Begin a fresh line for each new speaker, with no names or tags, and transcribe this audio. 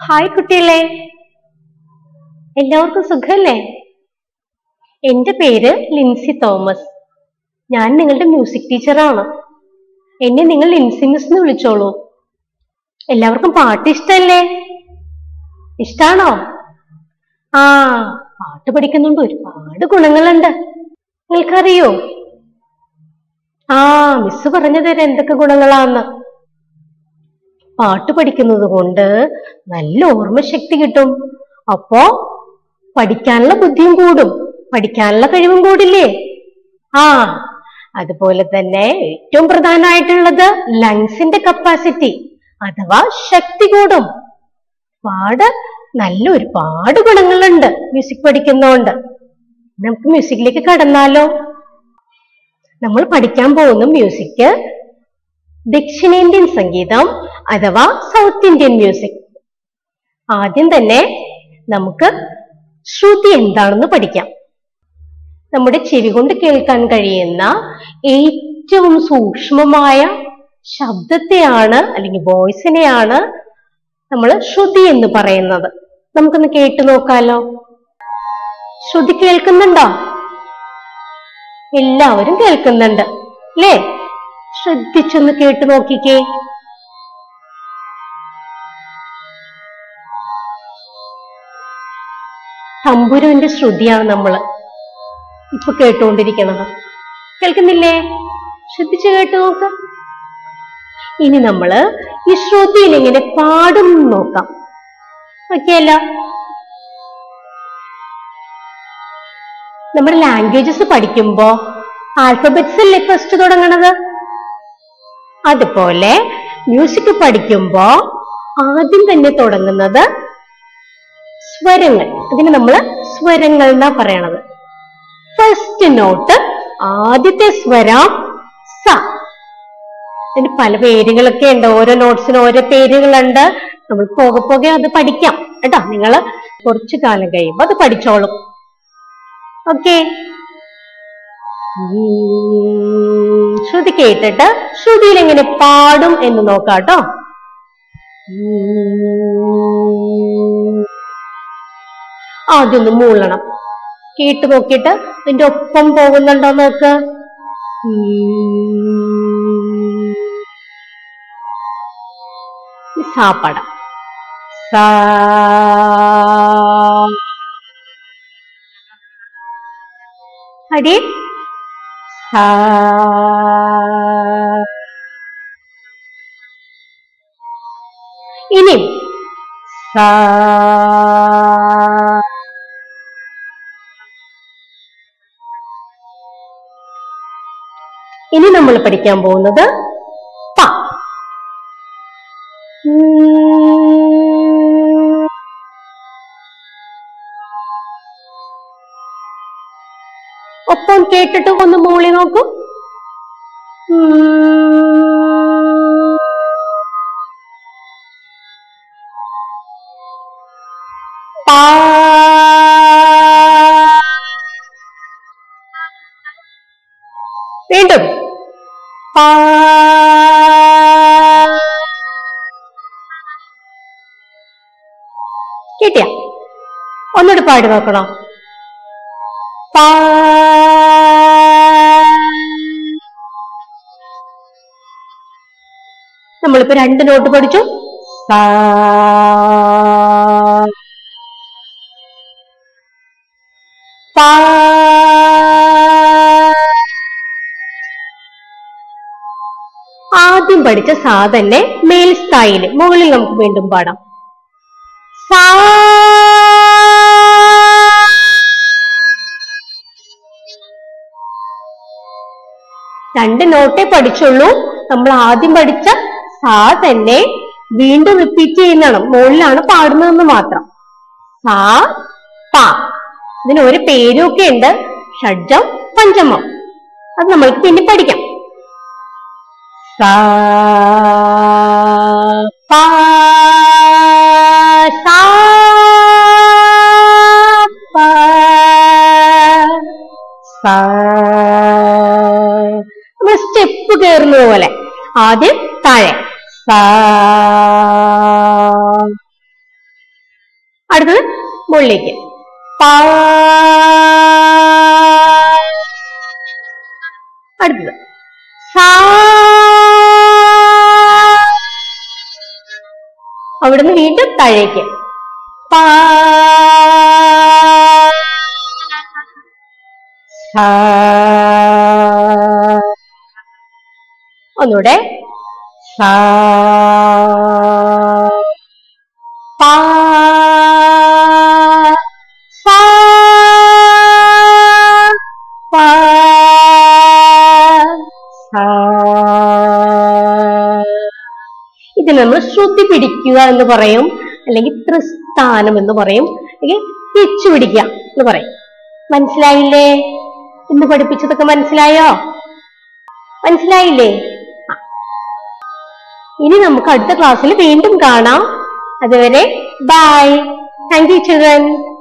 Hi കുട്ടികളെ എല്ലാവർക്കും സുഖല്ലേ എന്റെ പേര് ലിൻസി തോമസ് ഞാൻ നിങ്ങളുടെ മ്യൂസിക് ടീച്ചറാണ് എന്നെ നിങ്ങൾ ലിൻസി മിസ് എന്ന് വിളിച്ചോളൂ എല്ലാവർക്കും പാട്ട് ഇഷ്ടല്ലേ ഇഷ്ടാണോ ആ പാട്ട് പഠിക്കുന്നുണ്ട് ഒരുപാട് ഗുണങ്ങളുണ്ട് നിങ്ങൾക്കറിയോ ആ മിസ് പറഞ്ഞു തരാം എന്തൊക്കെ ഗുണങ്ങളാന്ന് പാട്ട് പഠിക്കുന്നത് കൊണ്ട് നല്ല ഓർമ്മശക്തി കിട്ടും അപ്പോ പഠിക്കാനുള്ള ബുദ്ധിയും കൂടും പഠിക്കാനുള്ള കഴിവും കൂടില്ലേ ആ അതുപോലെ തന്നെ ഏറ്റവും പ്രധാനമായിട്ടുള്ളത് ലങ്സിന്റെ കപ്പാസിറ്റി അഥവാ ശക്തി കൂടും ഒരുപാട് നല്ല ഒരുപാട് ഗുണങ്ങളുണ്ട് മ്യൂസിക് പഠിക്കുന്നോണ്ട് നമുക്ക് മ്യൂസിക്കിലേക്ക് കടന്നാലോ നമ്മൾ പഠിക്കാൻ പോകുന്ന മ്യൂസിക് ദക്ഷിണേന്ത്യൻ സംഗീതം അഥവാ സൗത്ത് ഇന്ത്യൻ മ്യൂസിക് ആദ്യം തന്നെ നമുക്ക് ശ്രുതി എന്താണെന്ന് പഠിക്കാം നമ്മുടെ ചെവി കൊണ്ട് കേൾക്കാൻ കഴിയുന്ന ഏറ്റവും സൂക്ഷ്മമായ ശബ്ദത്തെയാണ് അല്ലെങ്കിൽ വോയിസിനെയാണ് നമ്മൾ ശ്രുതി എന്ന് പറയുന്നത് നമുക്കൊന്ന് കേട്ടു നോക്കാലോ ശ്രുതി കേൾക്കുന്നുണ്ടോ എല്ലാവരും കേൾക്കുന്നുണ്ട് അല്ലേ ശ്രദ്ധിച്ചൊന്ന് കേട്ടു നോക്കിക്കേ തമ്പുരുവിന്റെ ശ്രുതിയാണ് നമ്മൾ ഇപ്പൊ കേട്ടുകൊണ്ടിരിക്കുന്നത് കേൾക്കുന്നില്ലേ ശ്രദ്ധിച്ചു കേട്ടു നോക്ക ഇനി നമ്മള് ഈ ശ്രുതിയിൽ എങ്ങനെ പാടും എന്ന് നോക്കാം ഓക്കെയല്ലോ നമ്മുടെ ലാംഗ്വേജസ് പഠിക്കുമ്പോ ആൽഫബറ്റ്സ് അല്ലേ ഫസ്റ്റ് തുടങ്ങണത് അതുപോലെ മ്യൂസിക് പഠിക്കുമ്പോ ആദ്യം തന്നെ തുടങ്ങുന്നത് സ്വരങ്ങൾ അതിന് നമ്മൾ സ്വരങ്ങൾ എന്നാ പറയണത് ഫസ്റ്റ് നോട്ട് ആദ്യത്തെ സ്വരം സ ഇതിന് പല പേരുകളൊക്കെ ഉണ്ട് ഓരോ നോട്ട്സിന് ഓരോ പേരുകളുണ്ട് നമ്മൾ പോകെ പോകെ അത് പഠിക്കാം കേട്ടോ നിങ്ങൾ കുറച്ചു കാലം കഴിയുമ്പോ അത് പഠിച്ചോളും ഓക്കെ ശ്രുതി കേട്ടിട്ട് ശ്രുതിയിൽ എങ്ങനെ പാടും എന്ന് നോക്കാട്ടോ ആദ്യം ഒന്ന് മൂളണം കേട്ട് നോക്കിയിട്ട് അതിന്റെ ഒപ്പം പോകുന്നുണ്ടോ നോക്ക് സാപ്പടം സാ അടി സാ ഇനി സാ ഇനി നമ്മൾ പഠിക്കാൻ പോകുന്നത് പ ഉം. ഒപ്പം കേട്ടിട്ട് ഒന്ന് മൂളി നോക്കൂ ഉം. പാ വീണ്ടും പാ കിട്ടിയ ഒന്നുകൂടി പാടി നോക്കണോ പാ നമ്മളിപ്പോ രണ്ട് നോട്ട് പഠിച്ചു സാ പാ ആദ്യം പഠിച്ച സാ തന്നെ മേൽസ്ഥായില് മുകളിൽ നമുക്ക് വീണ്ടും പാടാം സാ രണ്ട് നോട്ടേ പഠിച്ചുള്ളൂ നമ്മൾ ആദ്യം പഠിച്ച സാ തന്നെ വീണ്ടും റിപ്പീറ്റ് ചെയ്യുന്നതാണ് മുകളിലാണ് പാടുന്നതെന്ന് മാത്രം സാ പ ഇതിന് ഒരു പേരും ഒക്കെ ഉണ്ട് ഷഡ്ജം പഞ്ചമം അത് നമ്മൾക്ക് പിന്നെ പഠിക്കാം സാ പ സാ പ സാ നമ്മൾ സ്റ്റെപ്പ് കയറുന്നത് പോലെ ആദ്യം താഴെ സാ അടുത്തത് മുകളിലേക്ക് പാ അടുത്തത് സാ അവിടുന്ന് വീണ്ടും താഴേക്ക് പാ സാ ഒന്നുകൂടെ സാ പാ സാ പാ സാ ഇത് നമ്മൾ ശ്രുതി പിടിക്കുക എന്ന് പറയും അല്ലെങ്കിൽ ത്രിസ്ഥാനം എന്ന് പറയും അല്ലെങ്കിൽ പിച്ചു പിടിക്കുക എന്ന് പറയും മനസ്സിലായില്ലേ ഇന്ന് പഠിപ്പിച്ചതൊക്കെ മനസ്സിലായോ മനസ്സിലായില്ലേ ആ. ഇനി നമുക്ക് അടുത്ത ക്ലാസ്സിൽ വീണ്ടും കാണാം അതുവരെ ബൈ താങ്ക് യു ചിൽഡ്രൻ